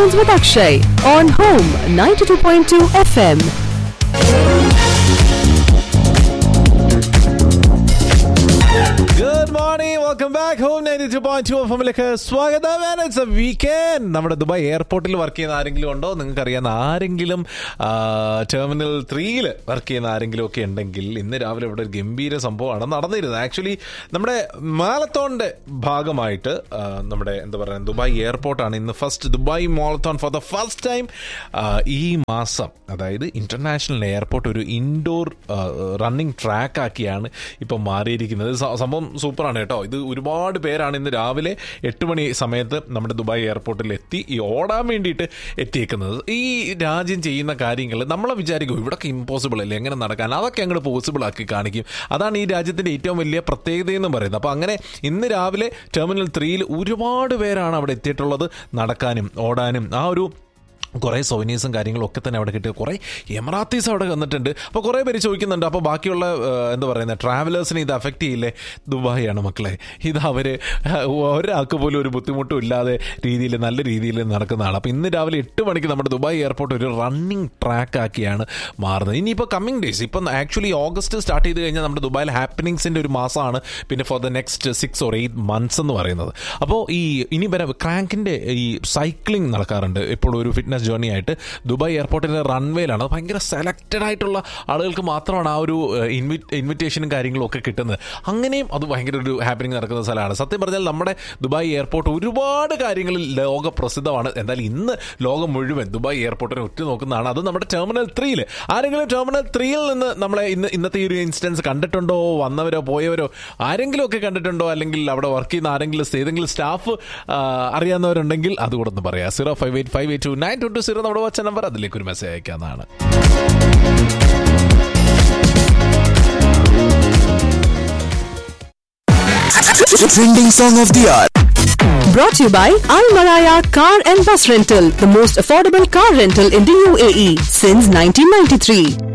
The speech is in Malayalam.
Afternoons with Akshay on Home 92.2 FM. Good morning welcome back home ninety two point two എഫിലേക്ക് സ്വാഗതം ഇറ്റ്സ് എ വീക്കെൻഡ് നമ്മുടെ ദുബായ് എയർപോർട്ടിൽ വർക്ക് ചെയ്യുന്ന ആരെങ്കിലും ഉണ്ടോ നിങ്ങൾക്ക് അറിയാവുന്ന ആരെങ്കിലും ടെർമിനൽ ത്രീയിൽ വർക്ക് ചെയ്യുന്ന ആരെങ്കിലും ഒക്കെ ഉണ്ടെങ്കിൽ ഇന്ന് രാവിലെ ഇവിടെ ഒരു ഗംഭീര സംഭവമാണ് നടന്നിരുന്നത് ആക്ച്വലി നമ്മുടെ മാലത്തോണിന്റെ ഭാഗമായിട്ട് ആ, നമ്മുടെ എന്താ പറയുക ദുബായ് എയർപോർട്ടാണ് ഇന്ന് first Dubai marathon for the first time ഈ മാസം അതായത് ഇന്റർനാഷണൽ എയർപോർട്ട് ഒരു ഇൻഡോർ റണ്ണിങ് ട്രാക്ക് ആക്കിയാണ് ഇപ്പം മാറിയിരിക്കുന്നത് സ- സംഭവം സൂപ്പറാണ് കേട്ടോ ഇത് ഒരുപാട് പേരാണ് ഇന്ന് രാവിലെ എട്ട് മണി സമയത്ത് നമ്മുടെ ദുബായ് എയർപോർട്ടിൽ എത്തി ഈ ഓടാൻ വേണ്ടിയിട്ട് എത്തിയേക്കുന്നത് ഈ രാജ്യം ചെയ്യുന്ന കാര്യങ്ങൾ നമ്മളെ വിചാരിക്കും ഇവിടൊക്കെ ഇമ്പോസിബിൾ അല്ലേ എങ്ങനെ നടക്കാൻ അതൊക്കെ അങ്ങോട്ട് പോസിബിൾ ആക്കി കാണിക്കും അതാണ് ഈ രാജ്യത്തിന്റെ ഏറ്റവും വലിയ പ്രത്യേകത എന്ന് പറയുന്നത് അപ്പോൾ അങ്ങനെ ഇന്ന് രാവിലെ ടെർമിനൽ ത്രീയിൽ ഒരുപാട് പേരാണ് അവിടെ എത്തിയിട്ടുള്ളത് നടക്കാനും ഓടാനും ആ ഒരു കുറേ സോവനീസും കാര്യങ്ങളും ഒക്കെ തന്നെ അവിടെ കിട്ടിയ കുറേ എമറാത്തീസ് അവിടെ വന്നിട്ടുണ്ട് അപ്പോൾ കുറേ പേര് ചോദിക്കുന്നുണ്ട് അപ്പോൾ ബാക്കിയുള്ള ആ, എന്താ പറയുന്നത് ട്രാവലേഴ്സിനെ ഇത് അഫക്റ്റ് ചെയ്യില്ലേ ദുബായിയാണ് മക്കളെ ഇത് അവർ ഒരാൾക്ക് പോലും ഒരു ബുദ്ധിമുട്ടും ഇല്ലാതെ രീതിയിൽ നല്ല രീതിയിൽ നടക്കുന്നതാണ് അപ്പോൾ ഇന്ന് രാവിലെ എട്ട് മണിക്ക് നമ്മുടെ ദുബായ് എയർപോർട്ട് ഒരു റണ്ണിങ് ട്രാക്ക് ആക്കിയാണ് മാറുന്നത് ഇനിയിപ്പോൾ കമ്മിങ് ഡേയ്സ് ഇപ്പം ആക്ച്വലി ഓഗസ്റ്റ് സ്റ്റാർട്ട് ചെയ്ത് കഴിഞ്ഞാൽ നമ്മുടെ ദുബായിൽ ഹാപ്പനിങ്സിൻ്റെ ഒരു മാസമാണ് പിന്നെ for the next six or eight months എന്ന് പറയുന്നത് അപ്പോൾ ഈ ഇനി വരെ ക്രാങ്കിൻ്റെ ഈ സൈക്ലിംഗ് നടക്കാറുണ്ട് ഇപ്പോൾ ഒരു ഫിറ്റ്നസ് ജേർണി ആയിട്ട് ദുബായ് എയർപോർട്ടിലെ റൺവേയിലാണ് അത് ഭയങ്കര സെലക്റ്റഡ് ആയിട്ടുള്ള ആളുകൾക്ക് മാത്രമാണ് ആ ഒരു ഇൻവി ഇൻവിറ്റേഷനും കാര്യങ്ങളും ഒക്കെ കിട്ടുന്നത് അങ്ങനെയും അത് ഭയങ്കര ഒരു ഹാപ്പനിങ് നടക്കുന്ന സ്ഥലമാണ് സത്യം പറഞ്ഞാൽ നമ്മുടെ ദുബായ് എയർപോർട്ട് ഒരുപാട് കാര്യങ്ങളിൽ ലോക പ്രസിദ്ധമാണ് എന്തായാലും ഇന്ന് ലോകം മുഴുവൻ ദുബായ് എയർപോർട്ടിനെ ഉറ്റുനോക്കുന്നതാണ് അത് നമ്മുടെ ടെർമിനൽ ത്രീയിൽ ആരെങ്കിലും ടെർമിനൽ ത്രീയിൽ നിന്ന് നമ്മളെ ഇന്ന് ഇന്നത്തെ ഈ ഒരു ഇൻസിഡൻസ് കണ്ടിട്ടുണ്ടോ വന്നവരോ പോയവരോ ആരെങ്കിലും ഒക്കെ കണ്ടിട്ടുണ്ടോ അല്ലെങ്കിൽ അവിടെ വർക്ക് ചെയ്യുന്ന ആരെങ്കിലും ഏതെങ്കിലും സ്റ്റാഫ് അറിയാവുന്നവരുണ്ടെങ്കിൽ അതുകൂടെ ഒന്ന് പറയാം zero five eight five eight two nine two two zero നമ്മുടെ വാട്സ് നമ്പർ അതിലേക്ക് ഒരു മെസ്സേജ് അയക്കാവുന്നതാണ് Trending song of the hour. Brought to you by Al Maraya Car and Bus Rental, the most affordable car rental in the UAE since 1993.